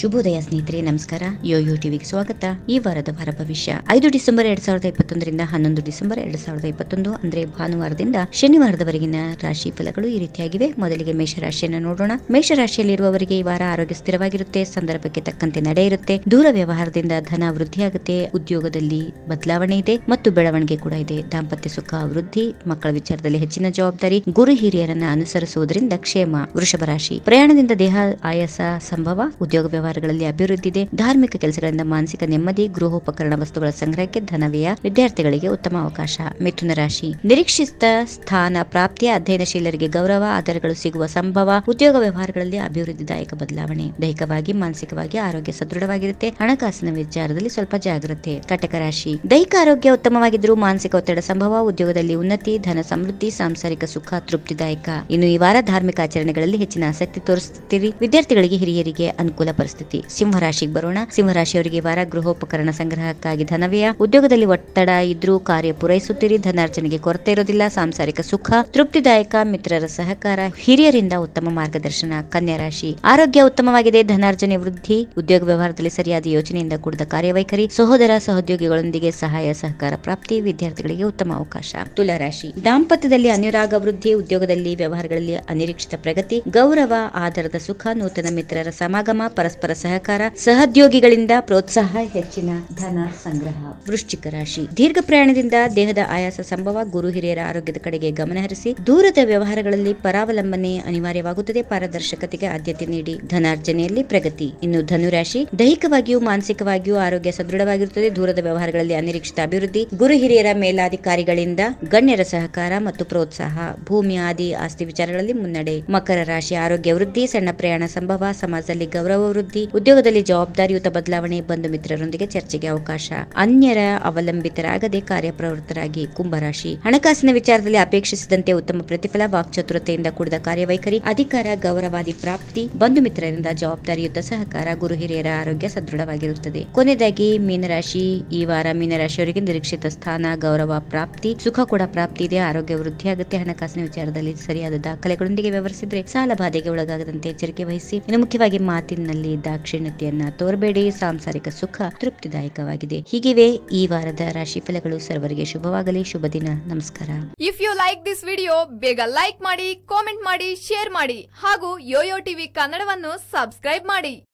ಶುಭೋದಯ ಸ್ನೇಹಿತರೆ ನಮಸ್ಕಾರ ಯೋ ಯೋ ಟಿವಿಗೆ ಸ್ವಾಗತ ಈ ವಾರದ ವಾರ ಭವಿಷ್ಯ ಐದು ಡಿಸೆಂಬರ್ ಎರಡ್ ಸಾವಿರದ ಇಪ್ಪತ್ತೊಂದರಿಂದ ಹನ್ನೊಂದು ಡಿಸೆಂಬರ್ ಎರಡ್ ಸಾವಿರದ ಇಪ್ಪತ್ತೊಂದು ಅಂದ್ರೆ ಭಾನುವಾರದಿಂದ ಶನಿವಾರದವರೆಗಿನ ರಾಶಿ ಫಲಗಳು ಈ ರೀತಿಯಾಗಿವೆ ಮೊದಲಿಗೆ ಮೇಷರಾಶಿಯನ್ನು ನೋಡೋಣ ಮೇಷರಾಶಿಯಲ್ಲಿರುವವರಿಗೆ ಈ ವಾರ ಆರೋಗ್ಯ ಸ್ಥಿರವಾಗಿರುತ್ತೆ ಸಂದರ್ಭಕ್ಕೆ ತಕ್ಕಂತೆ ನಡೆ ಇರುತ್ತೆ ದೂರ ವ್ಯವಹಾರದಿಂದ ಧನ ವೃದ್ಧಿಯಾಗುತ್ತೆ ಉದ್ಯೋಗದಲ್ಲಿ ಬದಲಾವಣೆ ಇದೆ ಮತ್ತು ಬೆಳವಣಿಗೆ ಕೂಡ ಇದೆ ದಾಂಪತ್ಯ ಸುಖ ವೃದ್ಧಿ ಮಕ್ಕಳ ವಿಚಾರದಲ್ಲಿ ಹೆಚ್ಚಿನ ಜವಾಬ್ದಾರಿ ಗುರು ಹಿರಿಯರನ್ನ ಅನುಸರಿಸುವುದರಿಂದ ಕ್ಷೇಮ ವೃಷಭ ರಾಶಿ ಪ್ರಯಾಣದಿಂದ ದೇಹ ಆಯಾಸ ಸಂಭವ ಉದ್ಯೋಗ ವ್ಯವಹಾರಗಳಲ್ಲಿ ಅಭಿವೃದ್ಧಿ ಇದೆ ಧಾರ್ಮಿಕ ಕೆಲಸಗಳಿಂದ ಮಾನಸಿಕ ನೆಮ್ಮದಿ ಗೃಹೋಪಕರಣ ವಸ್ತುಗಳ ಸಂಗ್ರಹಕ್ಕೆ ಧನವ್ಯಯ ವಿದ್ಯಾರ್ಥಿಗಳಿಗೆ ಉತ್ತಮ ಅವಕಾಶ ಮಿಥುನ ರಾಶಿ ನಿರೀಕ್ಷಿತ ಸ್ಥಾನ ಪ್ರಾಪ್ತಿಯ ಅಧ್ಯಯನಶೀಲರಿಗೆ ಗೌರವ ಆಧಾರಗಳು ಸಿಗುವ ಸಂಭವ ಉದ್ಯೋಗ ವ್ಯವಹಾರಗಳಲ್ಲಿ ಅಭಿವೃದ್ಧಿದಾಯಕ ಬದಲಾವಣೆ ದೈಹಿಕವಾಗಿ ಮಾನಸಿಕವಾಗಿ ಆರೋಗ್ಯ ಸದೃಢವಾಗಿರುತ್ತೆ ಹಣಕಾಸಿನ ವಿಚಾರದಲ್ಲಿ ಸ್ವಲ್ಪ ಜಾಗ್ರತೆ ಕಟಕ ರಾಶಿ ದೈಹಿಕ ಆರೋಗ್ಯ ಉತ್ತಮವಾಗಿದ್ದರೂ ಮಾನಸಿಕ ಒತ್ತಡ ಸಂಭವ ಉದ್ಯೋಗದಲ್ಲಿ ಉನ್ನತಿ ಧನ ಸಮೃದ್ಧಿ ಸಾಂಸಾರಿಕ ಸುಖ ತೃಪ್ತಿದಾಯಕ ಇನ್ನು ಈ ವಾರ ಧಾರ್ಮಿಕ ಆಚರಣೆಗಳಲ್ಲಿ ಹೆಚ್ಚಿನ ಆಸಕ್ತಿ ತೋರಿಸುತ್ತೀರಿ ವಿದ್ಯಾರ್ಥಿಗಳಿಗೆ ಹಿರಿಯರಿಗೆ ಅನುಕೂಲ ಪರಿಸ್ಥಿತಿ ಸಿಂಹರಾಶಿಗೆ ಬರೋಣ ಸಿಂಹರಾಶಿಯವರಿಗೆ ಈ ವಾರ ಗೃಹೋಪಕರಣ ಸಂಗ್ರಹಕ್ಕಾಗಿ ಧನವ್ಯಯ ಉದ್ಯೋಗದಲ್ಲಿ ಒತ್ತಡ ಇದ್ರೂ ಕಾರ್ಯ ಪೂರೈಸುತ್ತೀರಿ ಧನಾರ್ಜನೆಗೆ ಕೊರತೆ ಇರೋದಿಲ್ಲ ಸಾಂಸಾರಿಕ ಸುಖ ತೃಪ್ತಿದಾಯಕ ಮಿತ್ರರ ಸಹಕಾರ ಹಿರಿಯರಿಂದ ಉತ್ತಮ ಮಾರ್ಗದರ್ಶನ ಕನ್ಯಾ ರಾಶಿ ಆರೋಗ್ಯ ಉತ್ತಮವಾಗಿದೆ ಧನಾರ್ಜನೆ ವೃದ್ಧಿ ಉದ್ಯೋಗ ವ್ಯವಹಾರದಲ್ಲಿ ಸರಿಯಾದ ಯೋಜನೆಯಿಂದ ಕೂಡಿದ ಕಾರ್ಯವೈಖರಿ ಸಹೋದರ ಸಹೋದ್ಯೋಗಿಗಳೊಂದಿಗೆ ಸಹಾಯ ಸಹಕಾರ ಪ್ರಾಪ್ತಿ ವಿದ್ಯಾರ್ಥಿಗಳಿಗೆ ಉತ್ತಮ ಅವಕಾಶ ತುಲಾ ರಾಶಿ ದಾಂಪತ್ಯದಲ್ಲಿ ಅನುರಾಗ ವೃದ್ಧಿ ಉದ್ಯೋಗದಲ್ಲಿ ವ್ಯವಹಾರಗಳಲ್ಲಿ ಅನಿರೀಕ್ಷಿತ ಪ್ರಗತಿ ಗೌರವ ಆಧಾರದ ಸುಖ ನೂತನ ಮಿತ್ರರ ಸಮಾಗಮ ಪರಸ್ಪರ ಸಹಕಾರ ಸಹೋದ್ಯೋಗಿಗಳಿಂದ ಪ್ರೋತ್ಸಾಹ ಹೆಚ್ಚಿನ ಧನ ಸಂಗ್ರಹ ವೃಶ್ಚಿಕ ರಾಶಿ ದೀರ್ಘ ಪ್ರಯಾಣದಿಂದ ದೇಹದ ಆಯಾಸ ಸಂಭವ ಗುರು ಹಿರಿಯರ ಆರೋಗ್ಯದ ಕಡೆಗೆ ಗಮನಹರಿಸಿ ದೂರದ ವ್ಯವಹಾರಗಳಲ್ಲಿ ಪರಾವಲಂಬನೆ ಅನಿವಾರ್ಯವಾಗುತ್ತದೆ ಪಾರದರ್ಶಕತೆಗೆ ಆದ್ಯತೆ ನೀಡಿ ಧನಾರ್ಜನೆಯಲ್ಲಿ ಪ್ರಗತಿ ಇನ್ನು ಧನುರಾಶಿ ದೈಹಿಕವಾಗಿಯೂ ಮಾನಸಿಕವಾಗಿಯೂ ಆರೋಗ್ಯ ಸದೃಢವಾಗಿರುತ್ತದೆ ದೂರದ ವ್ಯವಹಾರಗಳಲ್ಲಿ ಅನಿರೀಕ್ಷಿತ ಅಭಿವೃದ್ಧಿ ಗುರು ಹಿರಿಯರ ಮೇಲಾಧಿಕಾರಿಗಳಿಂದ ಗಣ್ಯರ ಸಹಕಾರ ಮತ್ತು ಪ್ರೋತ್ಸಾಹ ಭೂಮಿ ಆದಿ ಆಸ್ತಿ ವಿಚಾರಗಳಲ್ಲಿ ಮುನ್ನಡೆ ಮಕರ ರಾಶಿ ಆರೋಗ್ಯ ವೃದ್ಧಿ ಸಣ್ಣ ಪ್ರಯಾಣ ಸಂಭವ ಸಮಾಜದಲ್ಲಿ ಗೌರವ ವೃದ್ಧಿ ಉದ್ಯೋಗದಲ್ಲಿ ಜವಾಬ್ದಾರಿಯುತ ಬದಲಾವಣೆ ಬಂಧು ಮಿತ್ರರೊಂದಿಗೆ ಚರ್ಚೆಗೆ ಅವಕಾಶ ಅನ್ಯರ ಅವಲಂಬಿತರಾಗದೆ ಕಾರ್ಯಪ್ರವೃತ್ತರಾಗಿ ಕುಂಭರಾಶಿ ಹಣಕಾಸಿನ ವಿಚಾರದಲ್ಲಿ ಅಪೇಕ್ಷಿಸಿದಂತೆ ಉತ್ತಮ ಪ್ರತಿಫಲ ವಾಕ್ಚತುರತೆಯಿಂದ ಕೂಡಿದ ಕಾರ್ಯವೈಖರಿ ಅಧಿಕಾರ ಗೌರವಾದಿ ಪ್ರಾಪ್ತಿ ಬಂಧು ಮಿತ್ರರಿಂದ ಜವಾಬ್ದಾರಿಯುತ ಸಹಕಾರ ಗುರು ಹಿರಿಯರ ಆರೋಗ್ಯ ಸದೃಢವಾಗಿರುತ್ತದೆ ಕೊನೆಯದಾಗಿ ಮೀನರಾಶಿ ಈ ವಾರ ಮೀನರಾಶಿಯವರಿಗೆ ನಿರೀಕ್ಷಿತ ಸ್ಥಾನ ಗೌರವ ಪ್ರಾಪ್ತಿ ಸುಖ ಕೂಡ ಪ್ರಾಪ್ತಿ ಇದೆ ಆರೋಗ್ಯ ವೃದ್ಧಿಯಾಗುತ್ತೆ ಹಣಕಾಸಿನ ವಿಚಾರದಲ್ಲಿ ಸರಿಯಾದ ದಾಖಲೆಗಳೊಂದಿಗೆ ವ್ಯವಹರಿಸಿದ್ರೆ ಸಾಲ ಬಾಧೆಗೆ ಒಳಗಾಗದಂತೆ ಎಚ್ಚರಿಕೆ ವಹಿಸಿ ಇನ್ನು ಮುಖ್ಯವಾಗಿ ಮಾತಿನಲ್ಲಿ ದಾಕ್ಷಿಣ್ಯತೆಯನ್ನ ತೋರಬೇಡಿ ಸಾಂಸಾರಿಕ ಸುಖ ತೃಪ್ತಿದಾಯಕವಾಗಿದೆ ಹೀಗಿವೆ ಈ ವಾರದ ರಾಶಿ ಫಲಗಳು ಸರ್ವರಿಗೆ ಶುಭವಾಗಲಿ ಶುಭ ದಿನ ನಮಸ್ಕಾರ if you like this video ಬೇಗ ಲೈಕ್ ಮಾಡಿ ಕಾಮೆಂಟ್ ಮಾಡಿ ಶೇರ್ ಮಾಡಿ ಹಾಗೂ ಯೋಯೋ ಟಿವಿ ಕನ್ನಡವನ್ನು ಸಬ್ಸ್ಕ್ರೈಬ್ ಮಾಡಿ